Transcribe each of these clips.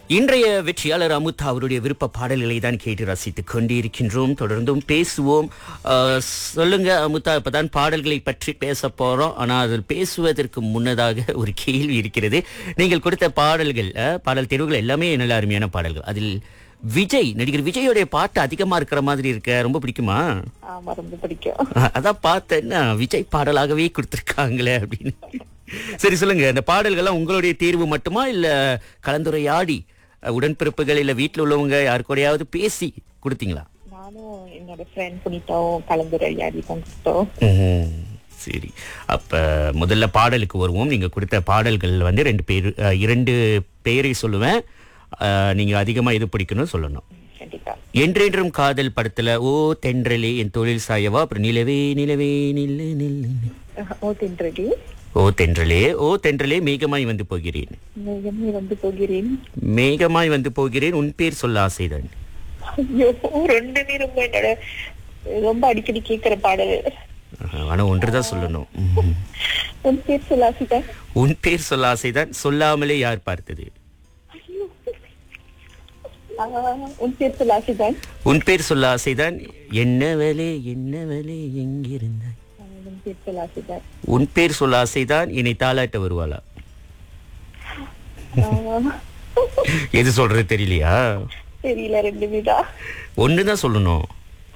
இன்றைய வெற்றியாளர் அமுதா அவருடைய விருப்ப பாடல்களை தான் கேட்டு ரசித்துக் கொண்டிருக்கின்றோம் தொடர்ந்தும் பேசுவோம் அஹ், சொல்லுங்க அமுதா இப்பதான் பாடல்களை பற்றி பேச போறோம் ஆனா அதில் பேசுவதற்கு முன்னதாக ஒரு கேள்வி இருக்கிறது நீங்கள் கொடுத்த பாடல்கள் அஹ், பாடல் தேர்வுகள் எல்லாமே நல்ல அருமையான பாடல்கள் அதில் விஜய் நடிகர் விஜயோடைய பாட்டு அதிகமா இருக்கிற மாதிரி இருக்க ரொம்ப பிடிக்குமா ஆமா ரொம்ப பிடிக்கும் அஹ், அதான் பார்த்தேன்னா விஜய் பாடலாகவே கொடுத்திருக்காங்களே அப்படின்னு சரி சொல்லுங்க அந்த பாடல்கள்லாம் உங்களுடைய தேர்வு மட்டுமா இல்ல கலந்துரையாடி அஹ், உடன்பிறப்புகள் இல்ல வீட்ல உள்ளவங்க யாருக்கூடயாவது பேசி கொடுத்தீங்களா நானும் என்னோட ஃப்ரெண்ட் புனிதாவும் கலந்துரையாடி கொடுத்தோம் ம்ஹும். சரி அப்ப முதல்ல பாடலுக்கு வருவோம் நீங்க கொடுத்த பாடல்கள் வந்து ரெண்டு பேர் அஹ், இரண்டு பெயரை சொல்லுவேன் அஹ், நீங்க அதிகமா எது பிடிக்கணும் சொல்லணும் கண்டிப்பா என்றென்றும் காதல் படத்துல ஓ தென்றலே என் தொழில் சாயவா அப்புறம் நிலவே நிலவே நில்லு நில்லு ஓ தின்றடி ஓ தென்றலே ஓ தென்றலே மேகமாய் வந்து போகிறேன் மேகமே வந்து போகிறேன் மேகமாய் வந்து போகிறேன் உன் பேர் சொல்ல ஆசைதான் ஐயோ ரெண்டுமே ரொம்ப என்னோட ரொம்ப அடிக்கடி கேக்குற பாடல் ஆஹா, ஆனா ஒன்றுதான் சொல்லணும் ம்ஹும். உன் பேர் சொல்லாசிதா உன் பேர் சொல்ல ஆசைதான் சொல்லாமலே யார் பார்த்தது ஐயோ ஆஹ், உன் பேர் சொல்லாசிதான் உன் பேர் சொல்ல ஆசைதான் என்னவலே என்னவலே எங்கிருந்தாய் உன் பேர் சொல்லாசிதான் உன் பேர் சொல்ல ஆசைதான் என்னை தாளாட்ட வருவாளா எது சொல்றது தெரியலையா தெரியல ரெண்டுமே தான் ஒண்ணுதான் சொல்லணும்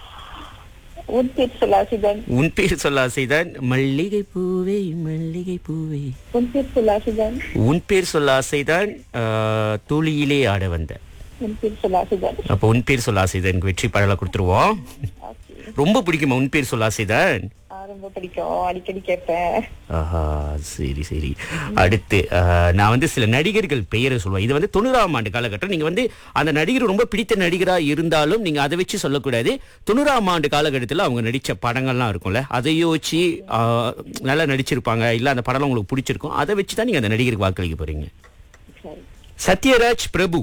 உன் பேர் சொல்லாசிதான் உன் பேர் சொல்ல ஆசைதான் மல்லிகை பூவே மல்லிகை பூவே உன் பேர் சொல்லாசிதான் உன் பேர் சொல்ல ஆசைதான் ஆஹ், தூளியிலே ஆட வந்த உன் பேர் சொல்லாசிதான் அப்போ உன் பேர் சொல்ல ஆசைதான் வெற்றி பாடலா கொடுத்துருவோம் ரொம்ப பிடிக்குமா உன் பேர் சொல்ல ஆசைதான் ரொம்ப பிடிக்கும் அடிக்கடி கேட்பேன் ஆஹா சரி சரி அடுத்து ஆஹ், நான் வந்து சில நடிகர்கள் பெயரை சொல்லுவேன் இது வந்து தொண்ணூறாம் ஆண்டு காலகட்டம் நீங்க வந்து அந்த நடிகர் ரொம்ப பிடித்த நடிகரா இருந்தாலும் நீங்க அதை வச்சு சொல்லக்கூடாது தொண்ணூறாம் ஆண்டு காலகட்டத்தில் அவங்க நடிச்ச படங்கள்லாம் இருக்கும்ல அதை யோசிச்சு ஆஹ், நல்லா நடிச்சிருப்பாங்க இல்ல அந்த படம் உங்களுக்கு பிடிச்சிருக்கும் அதை வச்சு தான் நீங்க அந்த நடிகருக்கு வாக்களிக்க போறீங்க சரி சத்யராஜ் பிரபு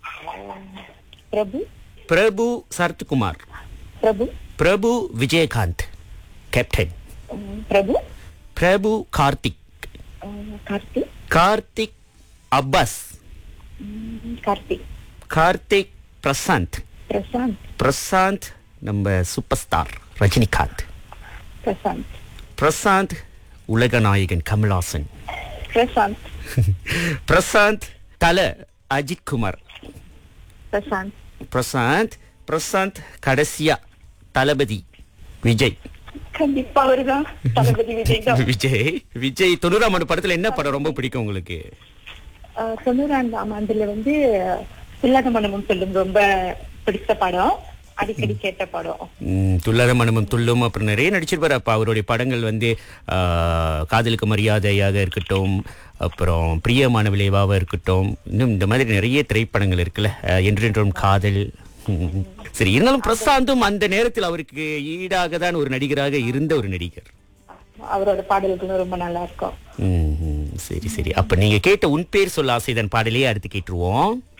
பிரபு பிரபு சரத்குமார் பிரபு பிரபு விஜயகாந்த் கேப்டன் உம், பிரபு பிரபு கார்த்திக் உம், கார்த்திக் கார்த்திக் அப்பாஸ் உம், கார்த்திக் கார்த்திக் பிரசாந்த் பிரசாந்த் பிரசாந்த் நம்ம சூப்பர் ஸ்டார் ரஜினிகாந்த் பிரசாந்த் பிரசாந்த் உலக நாயகன் கமல்ஹாசன் பிரசாந்த் பிரசாந்த் தல அஜித் குமார் பிரசாந்த் பிரசாந்த் பிரசாந்த் கடைசியா தளபதி விஜய் கண்டிப்பா அவர்தான் தளபதி விஜய் தான் விஜய் விஜய் தொண்ணூறாம் ஆண்டு படத்துல என்ன படம் ரொம்ப பிடிக்கும் உங்களுக்கு ஆஹ், தொண்ணூறாண்டாம் ஆண்டுல வந்து துல்லாத மனமும் சொல்லும் ரொம்ப பிடித்த படம் அடிக்கடி கேட்ட படம் ம், துள்ளாத மனமும் துள்ளும் அப்புறம் நிறைய நடிச்சிருப்பாரு அப்ப அவருடைய படங்கள் வந்து ஆ, காதலுக்கு மரியாதையாக இருக்கட்டும் அப்புறம் பிரியமான விளைவாக இருக்கட்டும் இன்னும் இந்த மாதிரி நிறைய திரைப்படங்கள் இருக்குல்ல ஆ, என்றென்றும் காதல் ம். சரி இருந்தாலும் பிரசாந்தும் அந்த நேரத்தில் அவருக்கு ஈடாக தான் ஒரு நடிகராக இருந்த ஒரு நடிகர் அவரோட பாடல்களும் ரொம்ப நல்லா இருக்கும் ம், ம். சரி சரி அப்ப நீங்க கேட்ட உன் பேர் சொல்ல ஆசைதான் பாடலையே அடுத்து கேட்டுருவோம்